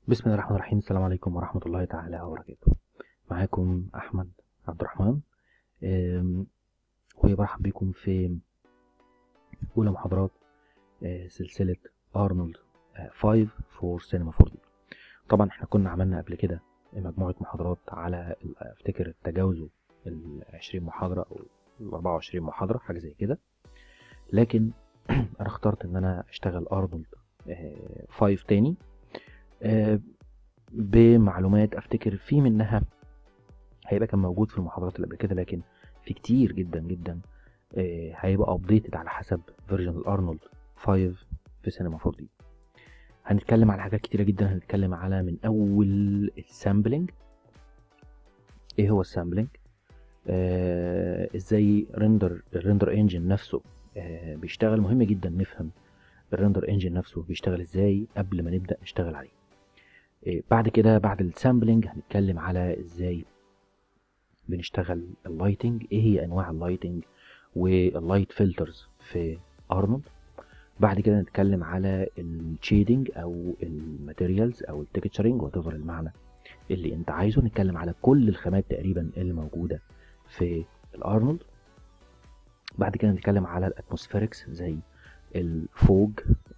بسم الله الرحمن الرحيم السلام عليكم ورحمة الله تعالى وبركاته معاكم أحمد عبد الرحمن أم، وبرحب بكم في أولى محاضرات أه، سلسلة أرنولد 5 فور سينما 4 دي طبعا احنا كنا عملنا قبل كده مجموعة محاضرات على ال- افتكر تجاوزوا ال 20 محاضرة أو ال 24 محاضرة حاجة زي كده لكن أنا اخترت إن أنا أشتغل أرنولد 5 تاني آه، بمعلومات افتكر في منها هيبقى كان موجود في المحاضرات اللي قبل كده لكن في كتير جدا جدا آه، هيبقى ابديتد على حسب فيرجن الارنولد 5 في سينما 4 دي هنتكلم على حاجات كتيره جدا هنتكلم على من اول السامبلنج ايه هو السامبلنج آه ازاي ريندر الريندر انجن نفسه آه بيشتغل مهم جدا نفهم الريندر انجن نفسه بيشتغل ازاي قبل ما نبدا نشتغل عليه إيه، بعد كده بعد السامبلنج هنتكلم على ازاي بنشتغل اللايتنج ايه هي انواع اللايتنج واللايت فلترز في ارنولد بعد كده نتكلم على الشيدنج او الماتيريالز او التكتشرنج وتفر المعنى اللي انت عايزه نتكلم على كل الخامات تقريبا اللي موجوده في الارنولد بعد كده نتكلم على الاتموسفيركس زي الفوج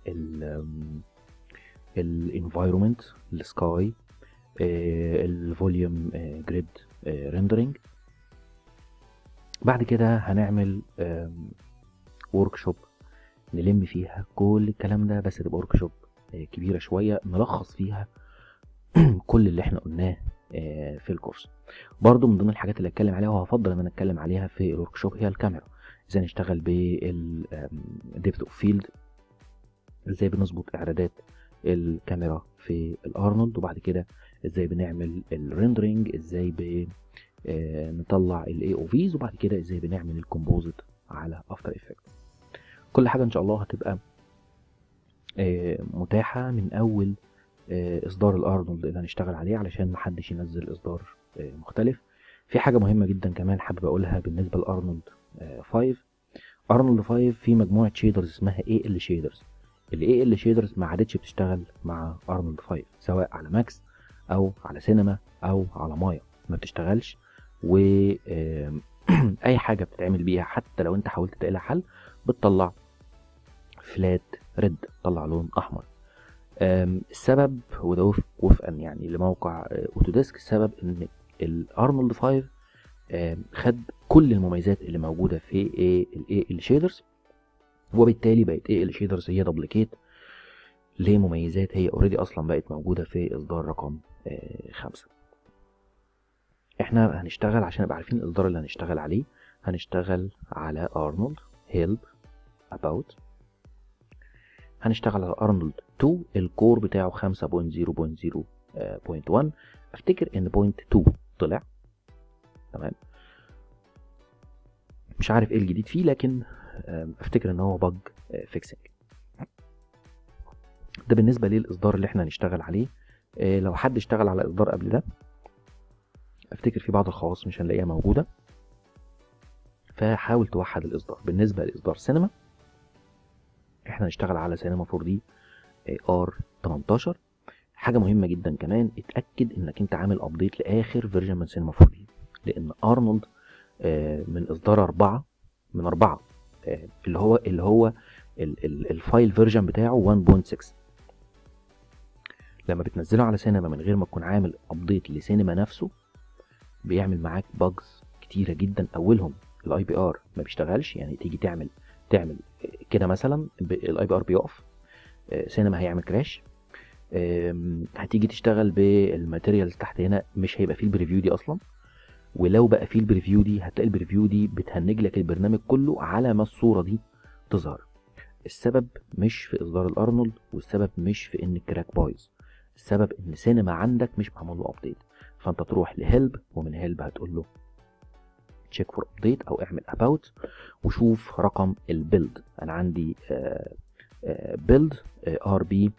الانفايرومنت السكاي الفوليوم جريد ريندرنج بعد كده هنعمل ورك شوب نلم فيها كل الكلام ده بس تبقى ورك شوب كبيره شويه نلخص فيها كل اللي احنا قلناه آه، في الكورس برضو من ضمن الحاجات اللي اتكلم عليها وهفضل ان انا اتكلم عليها في الورك شوب هي الكاميرا ازاي نشتغل بالديبث اوف فيلد ازاي بنظبط اعدادات الكاميرا في الارنولد وبعد كده ازاي بنعمل الريندرنج ازاي ب آه، نطلع الاي او فيز وبعد كده ازاي بنعمل الكومبوزيت على افتر افكت كل حاجه ان شاء الله هتبقى آه، متاحه من اول آه، اصدار الارنولد اللي هنشتغل عليه علشان محدش ينزل اصدار آه، مختلف في حاجه مهمه جدا كمان حابب اقولها بالنسبه لارنولد 5 ارنولد 5 في مجموعه شيدرز اسمها اي ال شيدرز الاي ال شيدرز ما عادتش بتشتغل مع ارنولد 5 سواء على ماكس او على سينما او على مايا ما بتشتغلش و آم، اي حاجه بتتعمل بيها حتى لو انت حاولت تلاقي لها حل بتطلع فلات ريد طلع لون احمر آم، السبب وده وفق- وفقا يعني لموقع آه، اوتوديسك السبب ان الارنولد 5 آم، خد كل المميزات اللي موجوده في الاي ال شيدرز وبالتالي بقت ايه ال شيدرز هي دبليكيت لمميزات هي اوريدي اصلا بقت موجوده في اصدار رقم آه، خمسة احنا هنشتغل عشان نبقى عارفين الاصدار اللي هنشتغل عليه هنشتغل على ارنولد هيلب اباوت هنشتغل على ارنولد 2 الكور بتاعه 5.0.0.1 افتكر ان بوينت 2 طلع تمام مش عارف ايه الجديد فيه لكن آم، افتكر ان هو بج فيكسنج ده بالنسبه للاصدار اللي احنا هنشتغل عليه آه، لو حد اشتغل على اصدار قبل ده افتكر في بعض الخواص مش هنلاقيها موجوده فحاول توحد الاصدار بالنسبه لاصدار سينما احنا هنشتغل على سينما 4 دي ار 18 حاجه مهمه جدا كمان اتاكد انك انت عامل ابديت لاخر فيرجن من سينما 4 دي لان ارنولد آه، من اصدار أربعة من أربعة آه، اللي هو اللي هو ال- ال- الفايل فيرجن بتاعه 1.6 لما بتنزله على سينما من غير ما تكون عامل ابديت لسينما نفسه بيعمل معاك باجز كتيره جدا اولهم الاي بي ار ما بيشتغلش يعني تيجي تعمل تعمل كده مثلا الاي بي ار بيقف آه، سينما هيعمل كراش آم، هتيجي تشتغل بالماتيريالز تحت هنا مش هيبقى فيه البريفيو دي اصلا ولو بقى فيه البريفيو دي هتلاقي البريفيو دي بتهنج لك البرنامج كله على ما الصوره دي تظهر السبب مش في اصدار الارنولد والسبب مش في ان الكراك بايظ السبب ان سينما عندك مش معمول له ابديت فانت تروح لهيلب ومن هيلب هتقول له تشيك فور ابديت او اعمل اباوت وشوف رقم البيلد انا عندي بيلد ار بي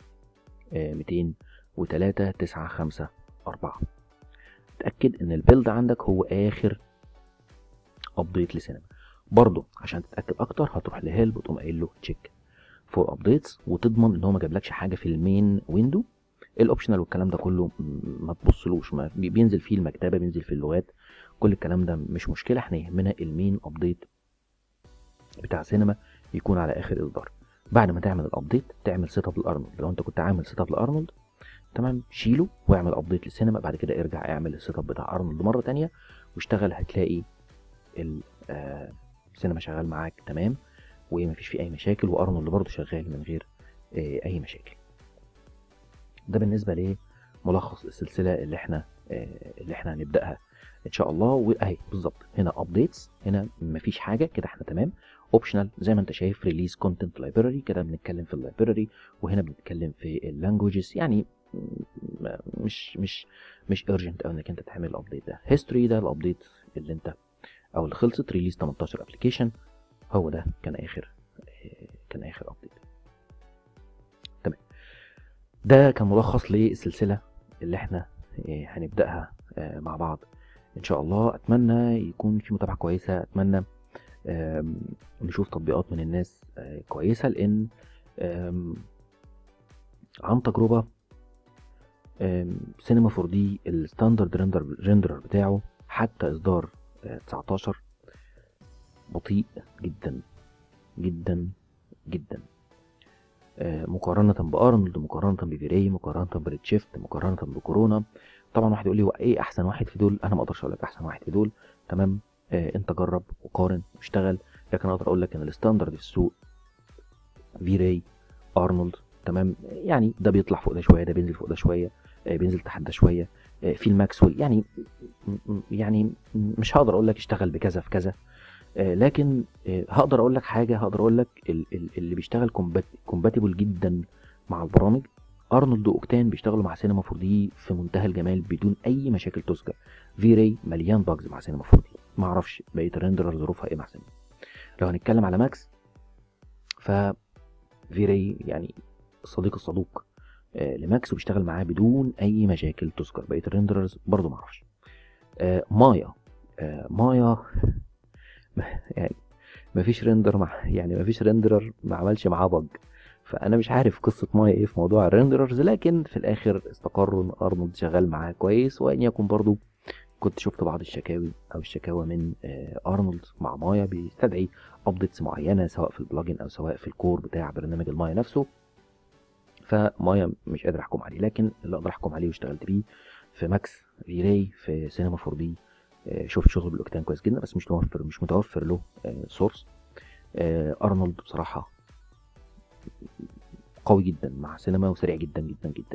203 9 5 4 اتاكد ان البيلد عندك هو اخر ابديت لسينما برضه عشان تتاكد اكتر هتروح لهيلب وتقوم قايل له تشيك فور ابديتس وتضمن ان هو ما جابلكش حاجه في المين ويندو الاوبشنال والكلام ده كله م- ما تبصلوش ما بي- بينزل فيه المكتبه بينزل فيه اللغات كل الكلام ده مش مشكله احنا يهمنا المين ابديت بتاع سينما يكون على اخر اصدار بعد ما تعمل الابديت تعمل سيت اب لارنولد لو انت كنت عامل سيت اب لارنولد تمام شيله واعمل ابديت للسينما بعد كده ارجع اعمل السيت اب بتاع ارنولد مره تانية واشتغل هتلاقي ال- آه، السينما شغال معاك تمام ومفيش فيه اي مشاكل وارنولد برضه شغال من غير آه، اي مشاكل ده بالنسبه لملخص السلسله اللي احنا آه، اللي احنا هنبداها ان شاء الله واهي بالظبط هنا ابديتس هنا مفيش حاجه كده احنا تمام اوبشنال زي ما انت شايف ريليز كونتنت لايبراري كده بنتكلم في اللايبراري وهنا بنتكلم في اللانجوجز يعني م- مش مش مش urgent او انك انت تعمل الابديت ده هيستوري ده الابديت اللي انت او اللي خلصت ريليز 18 ابلكيشن هو ده كان اخر آه، كان اخر ابديت تمام ده كان ملخص للسلسله اللي احنا آه، هنبداها آه، مع بعض ان شاء الله اتمنى يكون في متابعه كويسه اتمنى آم، نشوف تطبيقات من الناس آه، كويسه لان آم، عن تجربه آم، سينما 4 دي الستاندرد ريندر ريندرر بتاعه حتى اصدار آه، 19 بطيء جدا جدا جدا آه، مقارنة بأرنولد مقارنة بفيري مقارنة بريتشيفت مقارنة بكورونا طبعا واحد يقول لي هو ايه احسن واحد في دول انا ما اقدرش اقول لك احسن واحد في دول تمام آه انت جرب وقارن واشتغل لكن اقدر اقول لك ان الستاندرد في السوق فيري ارنولد تمام يعني ده بيطلع فوق ده شويه ده بينزل فوق ده شويه آه بينزل تحت ده شويه آه في الماكسويل يعني م- م- يعني مش هقدر اقول لك اشتغل بكذا في كذا آه، لكن آه، هقدر اقول لك حاجه هقدر اقول لك ال- ال- اللي بيشتغل كومباتيبل جدا مع البرامج ارنولد واوكتان بيشتغلوا مع سينما 4 دي في منتهى الجمال بدون اي مشاكل تذكر في راي مليان باجز مع سينما 4 دي ما اعرفش بقيه الريندرر ظروفها ايه مع سينما لو هنتكلم على ماكس ف في راي يعني الصديق الصدوق آه، لماكس وبيشتغل معاه بدون اي مشاكل تذكر بقيه الريندررز برضو ما اعرفش آه، مايا آه، مايا يعني مفيش ريندر مع يعني مفيش ريندرر ما عملش معاه بج فانا مش عارف قصه مايا ايه في موضوع الريندررز لكن في الاخر استقروا ان ارنولد شغال معاه كويس وان يكن برضو كنت شفت بعض الشكاوي او الشكاوى من آه، ارنولد مع مايا بيستدعي ابديتس معينه سواء في البلجن او سواء في الكور بتاع برنامج المايا نفسه فمايا مش قادر احكم عليه لكن اللي اقدر احكم عليه واشتغلت بيه في ماكس في راي في سينما 4 دي آه، شفت شغل بالاوكتان كويس جدا بس مش متوفر مش متوفر له سورس ارنولد بصراحه قوي جدا مع سينما وسريع جدا جدا جدا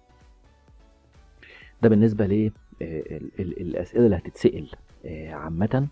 ده بالنسبه ل الاسئله اللي هتتسال آه، عامه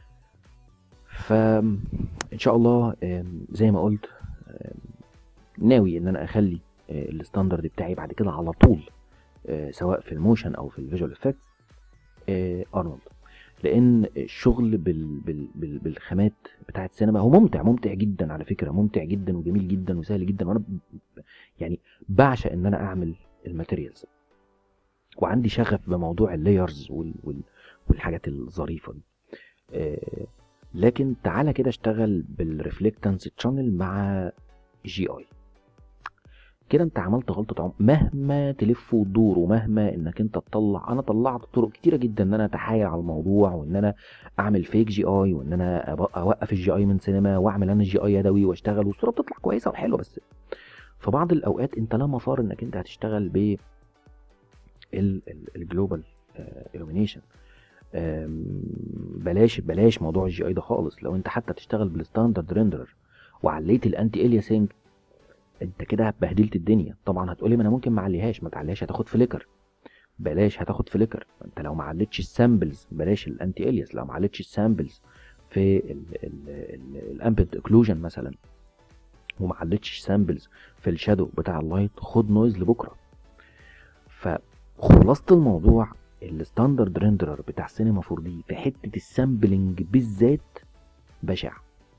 فان شاء الله آم، زي ما قلت آم، ناوي ان انا اخلي آه، الستاندرد بتاعي بعد كده على طول آه، سواء في الموشن او في الفيجوال افكتس ارنولد لان الشغل بال بال بال بالخامات بتاعه السينما هو ممتع ممتع جدا على فكره ممتع جدا وجميل جدا وسهل جدا وانا ب- يعني بعشق ان انا اعمل الماتيريالز وعندي شغف بموضوع اللايرز وال وال والحاجات الظريفه دي آه، لكن تعالى كده اشتغل بالريفلكتنس تشانل مع جي اي كده انت عملت غلطه عم مهما تلف وتدور ومهما انك انت تطلع انا طلعت طرق كتيره جدا ان انا اتحايل على الموضوع وان انا اعمل فيك جي اي وان انا أب- اوقف الجي اي من سينما واعمل انا الجي اي يدوي واشتغل والصوره بتطلع كويسه وحلوه بس في بعض الاوقات انت لا مفار انك انت هتشتغل ب الجلوبال illumination آم، بلاش بلاش موضوع الجي اي ده خالص لو انت حتى تشتغل بالستاندرد ريندرر وعليت الانتي الياسنج انت كده بهدلت الدنيا طبعا هتقولي ما انا ممكن ما اعليهاش ما تعليهاش هتاخد فليكر بلاش هتاخد فليكر انت لو ما عليتش السامبلز بلاش الانتي الياس لو ما عليتش السامبلز في الامبنت اوكلوجن مثلا وما عليتش سامبلز في الشادو بتاع اللايت خد نويز لبكره فخلاصه الموضوع الستاندرد ريندرر بتاع سينما 4 دي في حته السامبلنج بالذات بشع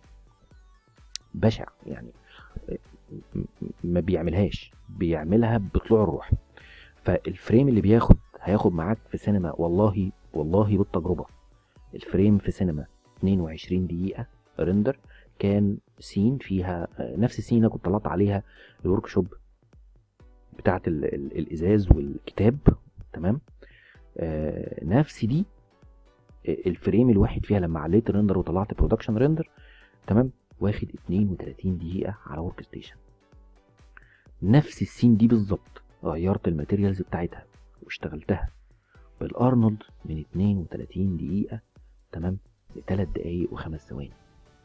بشع يعني م- ما بيعملهاش بيعملها بطلوع الروح فالفريم اللي بياخد هياخد معاك في سينما والله والله بالتجربه الفريم في سينما 22 دقيقه ريندر كان سين فيها آه، نفس السين اللي كنت طلعت عليها الورك شوب بتاعه ال ال الازاز والكتاب تمام آه نفس دي آه، الفريم الواحد فيها لما عليت الريندر وطلعت برودكشن ريندر تمام واخد 32 دقيقه على ورك ستيشن نفس السين دي بالظبط غيرت الماتيريالز بتاعتها واشتغلتها بالارنولد من 32 دقيقه تمام لثلاث دقايق وخمس ثواني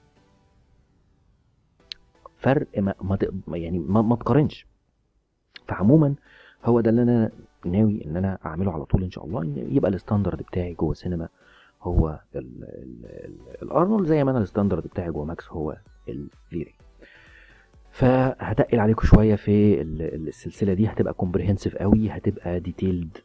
فرق ما, ما تق- يعني ما, ما تقارنش فعموما هو ده اللي انا ناوي ان انا اعمله على طول ان شاء الله ان يبقى الستاندرد بتاعي جوه السينما هو ال- ال- ال- الارنولد زي ما انا الستاندرد بتاعي جوه ماكس هو الفيري فهتقل عليكم شويه في ال- ال- السلسله دي هتبقى كومبريهنسيف قوي هتبقى ديتيلد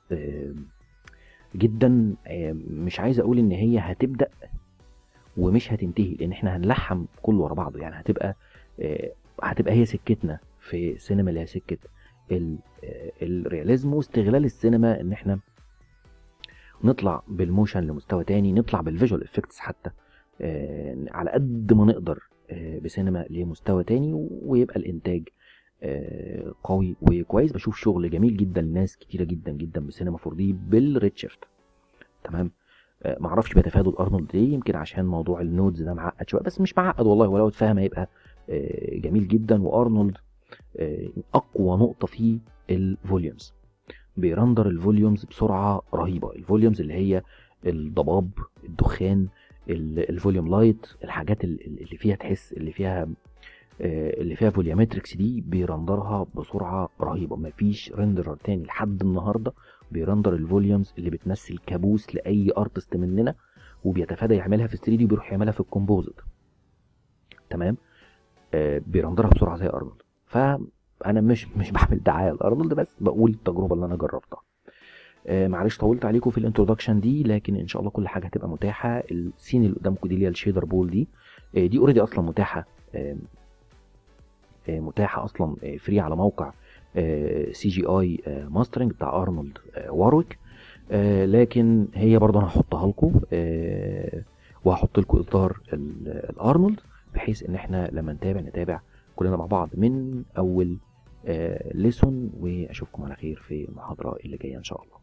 جدا آم، مش عايز اقول ان هي هتبدا ومش هتنتهي لان احنا هنلحم كله ورا بعضه يعني هتبقى آه، هتبقى هي سكتنا في السينما اللي هي سكه ال- آه، الرياليزم واستغلال السينما ان احنا نطلع بالموشن لمستوى تاني نطلع بالفيجوال افكتس حتى آه، على قد ما نقدر آه، بسينما لمستوى تاني ويبقى الانتاج آه، قوي وكويس بشوف شغل جميل جدا لناس كتيره جدا جدا بسينما 4 دي بالريد شيفت تمام آه، معرفش بيتفادوا الارنولد ليه يمكن عشان موضوع النودز ده معقد شويه بس مش معقد والله ولو اتفهم هيبقى آه، جميل جدا وارنولد آه، اقوى نقطه فيه الفوليومز بيرندر الفوليومز بسرعه رهيبه الفوليومز اللي هي الضباب الدخان ال- الفوليوم لايت الحاجات ال- ال- اللي فيها تحس اللي فيها آه، اللي فيها فوليومتريكس دي بيرندرها بسرعه رهيبه مفيش ريندرر تاني لحد النهارده بيرندر الفوليومز اللي بتمثل كابوس لاي ارتست مننا وبيتفادى يعملها في 3 دي وبيروح يعملها في الكومبوزيت تمام آه، بيرندرها بسرعه زي ارنولد فانا مش مش بعمل دعايه لارنولد بس بقول التجربه اللي انا جربتها آه، معلش طولت عليكم في الانترودكشن دي لكن ان شاء الله كل حاجه هتبقى متاحه السين اللي قدامكم دي اللي هي الشيدر بول دي آه، دي اوريدي اصلا متاحه آه، آه، متاحه اصلا فري على موقع سي جي اي ماسترنج بتاع ارنولد آه، وارويك آه، لكن هي برضه انا هحطها لكم آه، وهحط لكم اصدار ال- الارنولد بحيث ان احنا لما نتابع نتابع كلنا مع بعض من اول ليسون واشوفكم على خير في المحاضره اللي جايه ان شاء الله